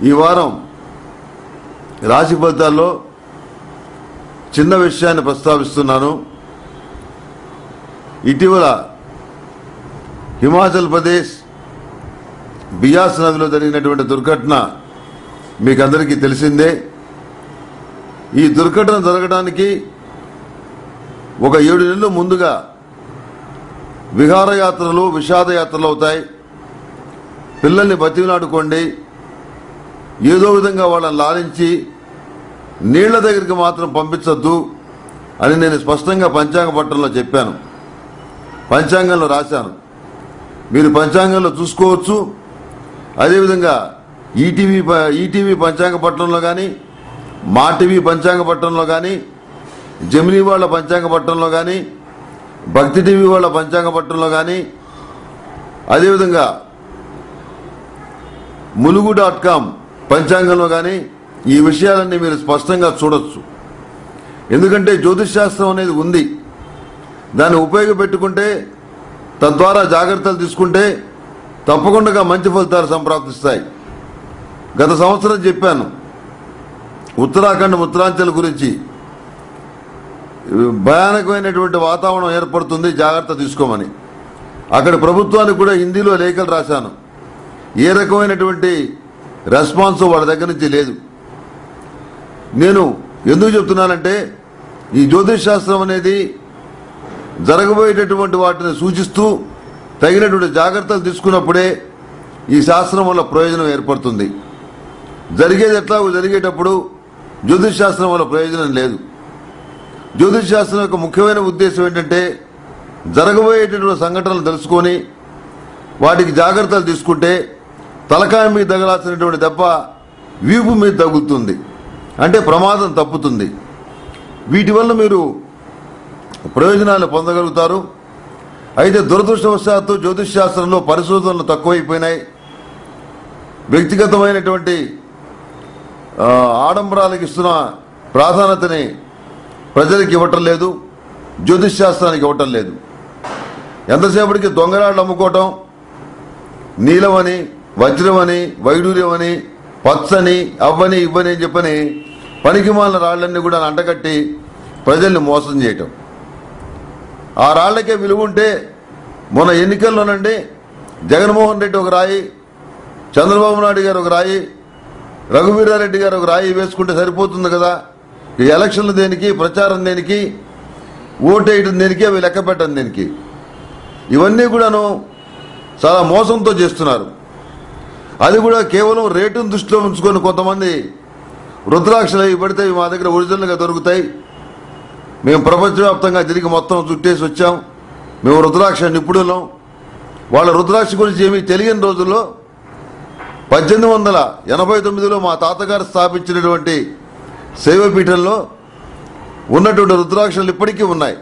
ఈ వారం రాశి ఫలితాల్లో చిన్న విషయాన్ని ప్రస్తావిస్తున్నాను ఇటీవల హిమాచల్ ప్రదేశ్ బియాస్ నదిలో జరిగినటువంటి దుర్ఘటన మీకు అందరికీ తెలిసిందే ఈ దుర్ఘటన జరగడానికి ఒక ఏడు నెలలు ముందుగా విహారయాత్రలు విషాదయాత్రలు అవుతాయి పిల్లల్ని బతిమిలాడుకోండి ఏదో విధంగా వాళ్ళని లాలించి నీళ్ల దగ్గరికి మాత్రం పంపించొద్దు అని నేను స్పష్టంగా పంచాంగ పట్టణంలో చెప్పాను పంచాంగంలో రాశాను మీరు పంచాంగంలో చూసుకోవచ్చు అదేవిధంగా ఈటీవీ ప- ఈటీవీ పంచాంగ పట్టణంలో కానీ మా టీవీ పంచాంగ పట్టణంలో కానీ జమినీ వాళ్ళ పంచాంగ పట్టణంలో కానీ భక్తి టీవీ వాళ్ళ పంచాంగ పట్టణంలో కానీ అదేవిధంగా ములుగు డాట్ కామ్ పంచాంగంలో కానీ ఈ విషయాలన్నీ మీరు స్పష్టంగా చూడొచ్చు ఎందుకంటే జ్యోతిష్ శాస్త్రం అనేది ఉంది దాన్ని ఉపయోగపెట్టుకుంటే తద్వారా జాగ్రత్తలు తీసుకుంటే తప్పకుండా మంచి ఫలితాలు సంప్రాప్తిస్తాయి గత సంవత్సరం చెప్పాను ఉత్తరాఖండ్ ఉత్తరాంచల్ గురించి భయానకమైనటువంటి వాతావరణం ఏర్పడుతుంది జాగ్రత్త తీసుకోమని అక్కడ ప్రభుత్వానికి కూడా హిందీలో లేఖలు రాశాను ఏ రకమైనటువంటి రెస్పాన్స్ వాళ్ళ దగ్గర నుంచి లేదు నేను ఎందుకు చెప్తున్నానంటే ఈ జ్యోతిష్ శాస్త్రం అనేది జరగబోయేటటువంటి వాటిని సూచిస్తూ తగినటువంటి జాగ్రత్తలు తీసుకున్నప్పుడే ఈ శాస్త్రం వల్ల ప్రయోజనం ఏర్పడుతుంది జరిగేది ఎట్లా జరిగేటప్పుడు జ్యోతిష్ శాస్త్రం వల్ల ప్రయోజనం లేదు జ్యోతిష్ శాస్త్రం యొక్క ముఖ్యమైన ఉద్దేశం ఏంటంటే జరగబోయేటటువంటి సంఘటనలు తెలుసుకొని వాటికి జాగ్రత్తలు తీసుకుంటే తలకాయ మీద తగలాల్సినటువంటి దెబ్బ వీపు మీద తగులుతుంది అంటే ప్రమాదం తప్పుతుంది వీటి వల్ల మీరు ప్రయోజనాలు పొందగలుగుతారు అయితే దురదృష్టవశాత్తు జ్యోతిష్ శాస్త్రంలో పరిశోధనలు తక్కువైపోయినాయి వ్యక్తిగతమైనటువంటి ఆ, ఆడంబరాలకు ఇస్తున్న ప్రాధాన్యతని ప్రజలకు ఇవ్వటం లేదు జ్యోతిష్ శాస్త్రానికి ఇవ్వటం లేదు ఎంతసేపటికి దొంగరాళ్ళు అమ్ముకోవటం నీలమని వజ్రమని వైడూర్యమని పచ్చని అవ్వని ఇవ్వని అని చెప్పని పనికిమాలిన రాళ్ళన్నీ కూడా అంటగట్టి ప్రజల్ని మోసం చేయటం ఆ రాళ్లకే విలువ ఉంటే మొన్న ఎన్నికల్లోనండి జగన్మోహన్ రెడ్డి ఒక రాయి చంద్రబాబు నాయుడు గారు ఒక రాయి రఘువీరారెడ్డి గారు ఒక రాయి వేసుకుంటే సరిపోతుంది కదా ఈ ఎలక్షన్లు దేనికి ప్రచారం దేనికి ఓటేయడం దేనికి అవి లెక్క పెట్టడం దేనికి ఇవన్నీ కూడాను చాలా మోసంతో చేస్తున్నారు అది కూడా కేవలం రేటును దృష్టిలో ఉంచుకొని కొంతమంది రుద్రాక్షలు అవి పడితే ఇవి మా దగ్గర ఒరిజినల్గా దొరుకుతాయి మేము ప్రపంచవ్యాప్తంగా తిరిగి మొత్తం చుట్టేసి వచ్చాం మేము రుద్రాక్ష నిపుణులం వాళ్ళ రుద్రాక్ష గురించి ఏమీ తెలియని రోజుల్లో పద్దెనిమిది వందల ఎనభై తొమ్మిదిలో మా తాతగారు స్థాపించినటువంటి శైవపీఠంలో ఉన్నటువంటి రుద్రాక్షలు ఇప్పటికీ ఉన్నాయి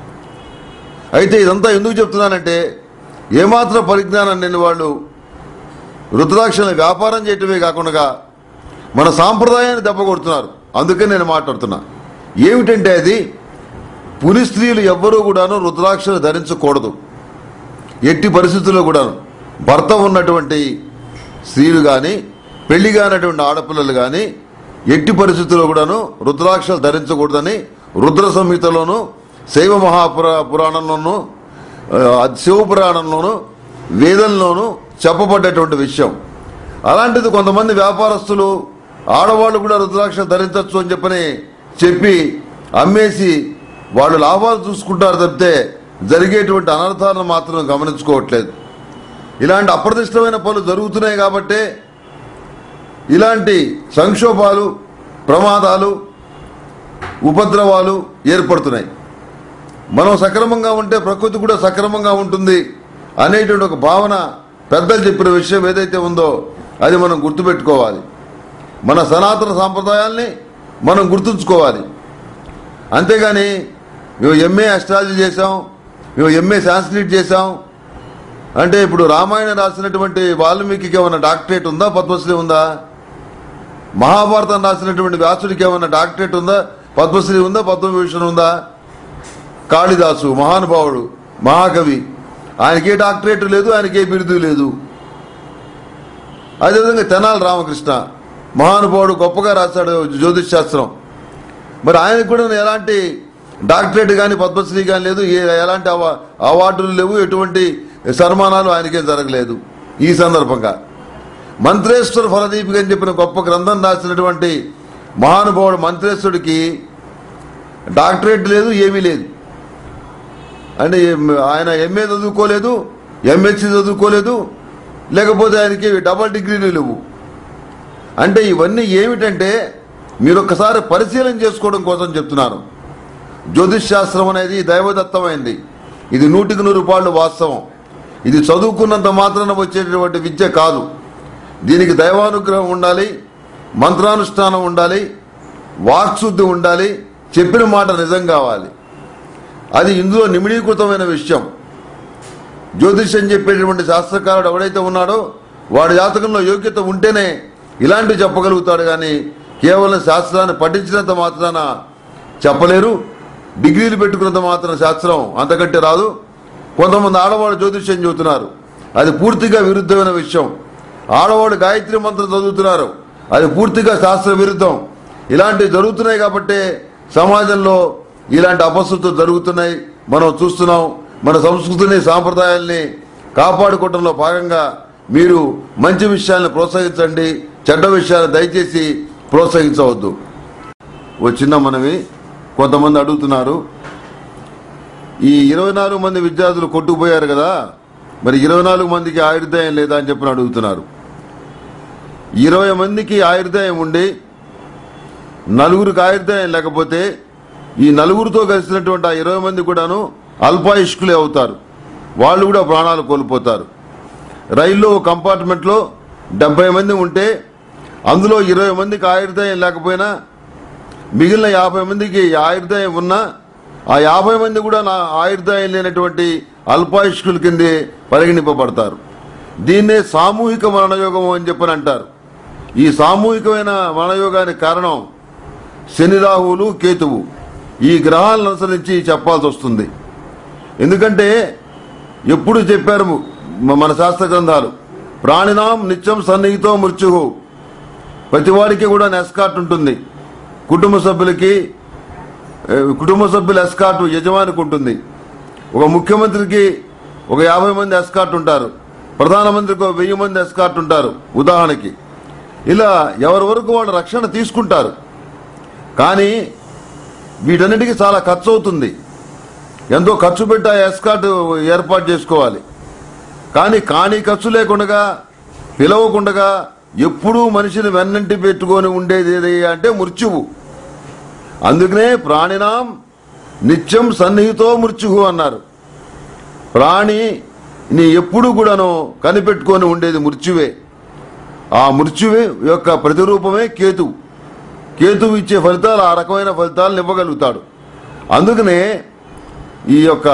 అయితే ఇదంతా ఎందుకు చెప్తున్నానంటే ఏమాత్రం పరిజ్ఞానం లేని వాళ్ళు రుద్రాక్షలను వ్యాపారం చేయటమే కాకుండా మన సాంప్రదాయాన్ని దెబ్బ కొడుతున్నారు అందుకే నేను మాట్లాడుతున్నా ఏమిటంటే అది పులి స్త్రీలు ఎవ్వరూ కూడాను రుద్రాక్షలు ధరించకూడదు ఎట్టి పరిస్థితుల్లో కూడాను భర్త ఉన్నటువంటి స్త్రీలు కానీ పెళ్లి కానటువంటి ఆడపిల్లలు కానీ ఎట్టి పరిస్థితుల్లో కూడాను రుద్రాక్షలు ధరించకూడదని రుద్ర సంహితలోను శైవ మహాపురా పురాణంలోను ఆ, శివ పురాణంలోను వేదంలోను చెప్పబడ్డటువంటి విషయం అలాంటిది కొంతమంది వ్యాపారస్తులు ఆడవాళ్ళు కూడా రుద్రాక్షలు ధరించవచ్చు అని చెప్పని చెప్పి అమ్మేసి వాళ్ళు లాభాలు చూసుకుంటారు తప్పితే జరిగేటువంటి అనర్థాలను మాత్రం గమనించుకోవట్లేదు ఇలాంటి అప్రదిష్టమైన పనులు జరుగుతున్నాయి కాబట్టే ఇలాంటి సంక్షోభాలు ప్రమాదాలు ఉపద్రవాలు ఏర్పడుతున్నాయి మనం సక్రమంగా ఉంటే ప్రకృతి కూడా సక్రమంగా ఉంటుంది అనేటువంటి ఒక భావన పెద్దలు చెప్పిన విషయం ఏదైతే ఉందో అది మనం గుర్తుపెట్టుకోవాలి మన సనాతన సాంప్రదాయాల్ని మనం గుర్తుంచుకోవాలి అంతేగాని మేము ఎంఏ అస్ట్రాలజీ చేసాం మేము ఎంఏ సాంస్క్రిట్ చేసాం అంటే ఇప్పుడు రామాయణం రాసినటువంటి వాల్మీకి ఏమన్నా డాక్టరేట్ ఉందా పద్మశ్రీ ఉందా మహాభారతం రాసినటువంటి వ్యాసుడికి ఏమన్నా డాక్టరేట్ ఉందా పద్మశ్రీ ఉందా పద్మభూషణ్ ఉందా కాళిదాసు మహానుభావుడు మహాకవి ఆయనకే డాక్టరేట్ లేదు ఆయనకే బిరుదు లేదు అదేవిధంగా తెనాలి రామకృష్ణ మహానుభావుడు గొప్పగా రాశాడు జ్యోతిష్ శాస్త్రం మరి ఆయనకు కూడా ఎలాంటి డాక్టరేట్ కానీ పద్మశ్రీ కానీ లేదు ఏ- ఎలాంటి అవా- అవార్డులు లేవు ఎటువంటి సన్మానాలు ఆయనకేం జరగలేదు ఈ సందర్భంగా మంత్రేశ్వర ఫలదీపిక అని చెప్పిన గొప్ప గ్రంథం రాసినటువంటి మహానుభావుడు మంత్రేశ్వరుడికి డాక్టరేట్ లేదు ఏమీ లేదు అంటే ఏం- ఆయన ఎంఏ చదువుకోలేదు ఎంహెచ్సి చదువుకోలేదు లేకపోతే ఆయనకి డబల్ డిగ్రీలు లేవు అంటే ఇవన్నీ ఏమిటంటే మీరు ఒక్కసారి పరిశీలన చేసుకోవడం కోసం చెప్తున్నాను జ్యోతిష్ శాస్త్రం అనేది దైవదత్తమైంది ఇది నూటికి నూరు రూపాయలు వాస్తవం ఇది చదువుకున్నంత మాత్రాన వచ్చేటటువంటి విద్య కాదు దీనికి దైవానుగ్రహం ఉండాలి మంత్రానుష్ఠానం ఉండాలి వాక్శుద్ధి ఉండాలి చెప్పిన మాట నిజం కావాలి అది ఇందులో నిమిడీకృతమైన విషయం జ్యోతిష్యం చెప్పేటటువంటి శాస్త్రకారుడు ఎవడైతే ఉన్నాడో వాడి జాతకంలో యోగ్యత ఉంటేనే ఇలాంటివి చెప్పగలుగుతాడు కానీ కేవలం శాస్త్రాన్ని పఠించినంత మాత్రాన చెప్పలేరు డిగ్రీలు పెట్టుకున్నంత మాత్రం శాస్త్రం అంతకంటే రాదు కొంతమంది ఆడవాళ్ళు జ్యోతిష్యం చెబుతున్నారు అది పూర్తిగా విరుద్ధమైన విషయం ఆడవాళ్ళు గాయత్రి మంత్రం చదువుతున్నారు అది పూర్తిగా శాస్త్ర విరుద్ధం ఇలాంటివి జరుగుతున్నాయి కాబట్టి సమాజంలో ఇలాంటి అపశృతులు జరుగుతున్నాయి మనం చూస్తున్నాం మన సంస్కృతిని సాంప్రదాయాల్ని కాపాడుకోవడంలో భాగంగా మీరు మంచి విషయాలను ప్రోత్సహించండి చెడ్డ విషయాలను దయచేసి ప్రోత్సహించవద్దు ఓ చిన్న మనవి కొంతమంది అడుగుతున్నారు ఈ ఇరవై నాలుగు మంది విద్యార్థులు కొట్టుకుపోయారు కదా మరి ఇరవై నాలుగు మందికి ఆయుర్దాయం లేదా అని చెప్పి అడుగుతున్నారు ఇరవై మందికి ఆయుర్దాయం ఉండి నలుగురికి ఆయుర్దాయం లేకపోతే ఈ నలుగురితో కలిసినటువంటి ఆ ఇరవై మంది కూడాను అల్పాయుష్కులే అవుతారు వాళ్ళు కూడా ప్రాణాలు కోల్పోతారు రైల్లో ఒక కంపార్ట్మెంట్లో డెబ్బై మంది ఉంటే అందులో ఇరవై మందికి ఆయుర్దాయం లేకపోయినా మిగిలిన యాభై మందికి ఆయుర్దాయం ఉన్నా ఆ యాభై మంది కూడా నా ఆయుర్దాయం లేనటువంటి అల్పాయుష్కుల కిందే పరిగణింపబడతారు దీన్నే సామూహిక మరణయోగం అని చెప్పని అంటారు ఈ సామూహికమైన మరణయోగానికి కారణం శని రాహువులు కేతువు ఈ గ్రహాలను అనుసరించి చెప్పాల్సి వస్తుంది ఎందుకంటే ఎప్పుడు చెప్పారు మ- మన శాస్త్ర గ్రంథాలు ప్రాణినాం నిత్యం సన్నిహితో మృత్యు ప్రతి వారికి కూడా ఎస్కాట్ ఉంటుంది కుటుంబ సభ్యులకి ఏ, కుటుంబ సభ్యుల ఎస్కాట్ యజమానికి ఉంటుంది ఒక ముఖ్యమంత్రికి ఒక యాభై మంది ఎస్కాట్ ఉంటారు ప్రధానమంత్రికి ఒక వెయ్యి మంది ఎస్కాట్ ఉంటారు ఉదాహరణకి ఇలా ఎవరి వరకు వాళ్ళు రక్షణ తీసుకుంటారు కానీ వీటన్నిటికీ చాలా ఖర్చు అవుతుంది ఎంతో ఖర్చు పెట్టి ఆ ఎస్కాట్ ఏర్పాటు చేసుకోవాలి కానీ కానీ ఖర్చు లేకుండా పిలవకుండా ఎప్పుడూ మనిషిని వెన్నంటి పెట్టుకొని ఉండేది ఏది అంటే మృత్యువు అందుకనే ప్రాణినాం నిత్యం సన్నిహితో మృత్యువు అన్నారు ప్రాణి ని ఎప్పుడు కూడాను కనిపెట్టుకొని ఉండేది మృత్యువే ఆ మృత్యువే యొక్క ప్రతిరూపమే కేతువు కేతువు ఇచ్చే ఫలితాలు ఆ రకమైన ఫలితాలను ఇవ్వగలుగుతాడు అందుకనే ఈ యొక్క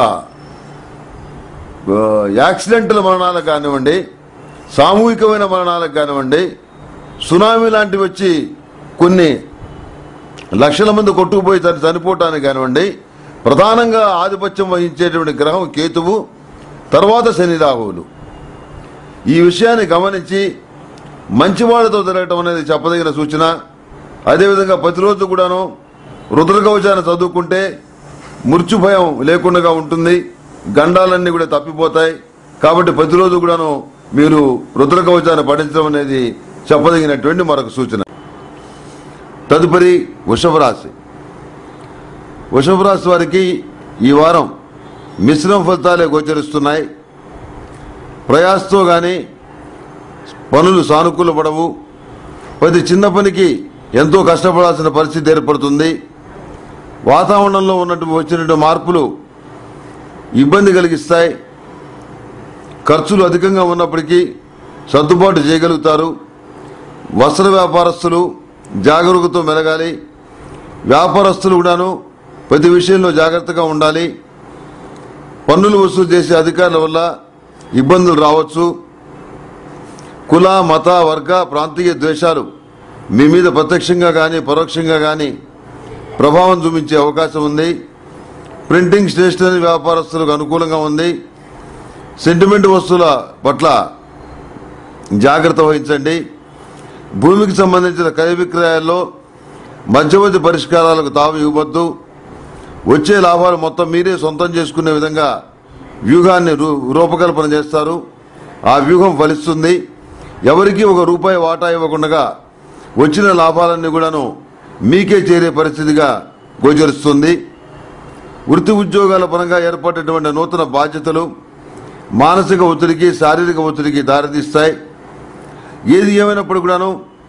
ఆ, యాక్సిడెంటల్ మరణాలకు కానివ్వండి సామూహికమైన మరణాలకు కానివ్వండి సునామీ లాంటివి వచ్చి కొన్ని లక్షల మంది కొట్టుకుపోయి చని- చనిపోవటానికి కానివ్వండి ప్రధానంగా ఆధిపత్యం వహించేటువంటి గ్రహం కేతువు తర్వాత శని రాహువులు ఈ విషయాన్ని గమనించి మంచివాళ్లతో తిరగటం అనేది చెప్పదగిన సూచన అదేవిధంగా ప్రతిరోజు కూడాను రుద్రకవచాన్ని చదువుకుంటే మృత్యు భయం లేకుండా ఉంటుంది గండాలన్నీ కూడా తప్పిపోతాయి కాబట్టి ప్రతిరోజు కూడాను మీరు రుద్రకవచాన్ని పఠించడం అనేది చెప్పదగినటువంటి మరొక సూచన తదుపరి వృషభ రాశి వృషభ రాశి వారికి ఈ వారం మిశ్రమ ఫలితాలే గోచరిస్తున్నాయి ప్రయాసతో కానీ పనులు సానుకూలపడవు ప్రతి చిన్న పనికి ఎంతో కష్టపడాల్సిన పరిస్థితి ఏర్పడుతుంది వాతావరణంలో ఉన్నట్టు వచ్చినటువంటి మార్పులు ఇబ్బంది కలిగిస్తాయి ఖర్చులు అధికంగా ఉన్నప్పటికీ సర్దుబాటు చేయగలుగుతారు వస్త్ర వ్యాపారస్తులు జాగరూకతో మెలగాలి వ్యాపారస్తులు కూడాను ప్రతి విషయంలో జాగ్రత్తగా ఉండాలి పన్నులు వసూలు చేసే అధికారుల వల్ల ఇబ్బందులు రావచ్చు కుల మత వర్గ ప్రాంతీయ ద్వేషాలు మీ మీద ప్రత్యక్షంగా కానీ పరోక్షంగా కానీ ప్రభావం చూపించే అవకాశం ఉంది ప్రింటింగ్ స్టేషనరీ వ్యాపారస్తులకు అనుకూలంగా ఉంది సెంటిమెంట్ వస్తువుల పట్ల జాగ్రత్త వహించండి భూమికి సంబంధించిన క్రయ విక్రయాల్లో మధ్యవర్తి పరిష్కారాలకు తావు ఇవ్వద్దు వచ్చే లాభాలు మొత్తం మీరే సొంతం చేసుకునే విధంగా వ్యూహాన్ని రూ- రూపకల్పన చేస్తారు ఆ వ్యూహం ఫలిస్తుంది ఎవరికీ ఒక రూపాయి వాటా ఇవ్వకుండా వచ్చిన లాభాలన్నీ కూడాను మీకే చేరే పరిస్థితిగా గోచరిస్తుంది వృత్తి ఉద్యోగాల పరంగా ఏర్పడినటువంటి నూతన బాధ్యతలు మానసిక ఒత్తిడికి శారీరక ఒత్తిడికి దారితీస్తాయి ఏది ఏమైనప్పుడు కూడాను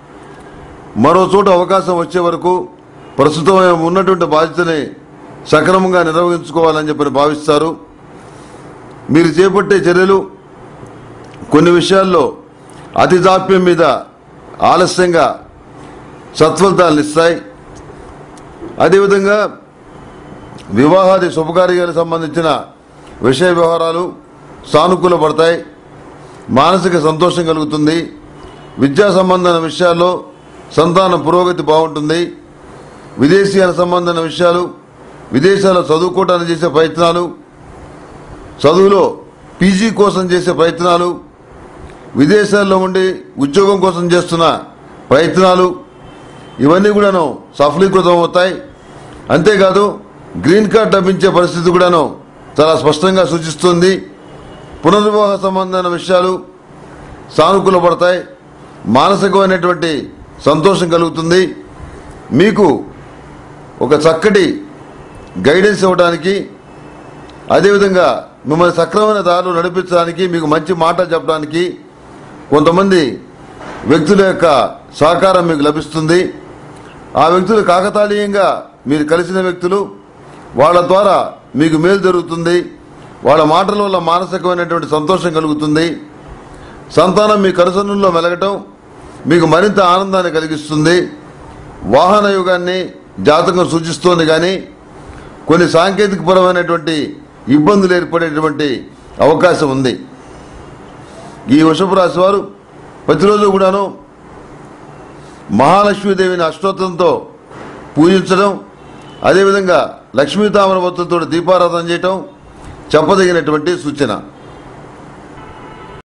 మరో చోట అవకాశం వచ్చే వరకు ప్రస్తుతం ఉన్నటువంటి బాధ్యతని సక్రమంగా నిర్వహించుకోవాలని చెప్పని భావిస్తారు మీరు చేపట్టే చర్యలు కొన్ని విషయాల్లో అతి జాప్యం మీద ఆలస్యంగా సత్ఫలితాలను ఇస్తాయి అదేవిధంగా వివాహాది శుభకార్యాలకు సంబంధించిన విషయ వ్యవహారాలు సానుకూల పడతాయి మానసిక సంతోషం కలుగుతుంది విద్యా సంబంధమైన విషయాల్లో సంతాన పురోగతి బాగుంటుంది విదేశీయాల సంబంధమైన విషయాలు విదేశాల్లో చదువుకోవడానికి చేసే ప్రయత్నాలు చదువులో పీజీ కోసం చేసే ప్రయత్నాలు విదేశాల్లో ఉండి ఉద్యోగం కోసం చేస్తున్న ప్రయత్నాలు ఇవన్నీ కూడాను సఫలీకృతం అవుతాయి అంతేకాదు గ్రీన్ కార్డ్ లభించే పరిస్థితి కూడాను చాలా స్పష్టంగా సూచిస్తుంది పునర్వివాహ సంబంధమైన విషయాలు సానుకూల పడతాయి మానసికమైనటువంటి సంతోషం కలుగుతుంది మీకు ఒక చక్కటి గైడెన్స్ ఇవ్వడానికి అదేవిధంగా మిమ్మల్ని సక్రమమైన దారిలో నడిపించడానికి మీకు మంచి మాట చెప్పడానికి కొంతమంది వ్యక్తుల యొక్క సహకారం మీకు లభిస్తుంది ఆ వ్యక్తులు కాకతాళీయంగా మీరు కలిసిన వ్యక్తులు వాళ్ళ ద్వారా మీకు మేలు జరుగుతుంది వాళ్ళ మాటల వల్ల మానసికమైనటువంటి సంతోషం కలుగుతుంది సంతానం మీ కరసనుల్లో మెలగటం మీకు మరింత ఆనందాన్ని కలిగిస్తుంది వాహన యుగాన్ని జాతకం సూచిస్తోంది కానీ కొన్ని సాంకేతికపరమైనటువంటి ఇబ్బందులు ఏర్పడేటువంటి అవకాశం ఉంది ఈ వృషభ రాశి వారు ప్రతిరోజు కూడాను మహాలక్ష్మీదేవిని అష్టోత్తంతో పూజించడం అదేవిధంగా లక్ష్మీ తామర వత్తులతో దీపారాధన చేయటం చెప్పదగినటువంటి సూచన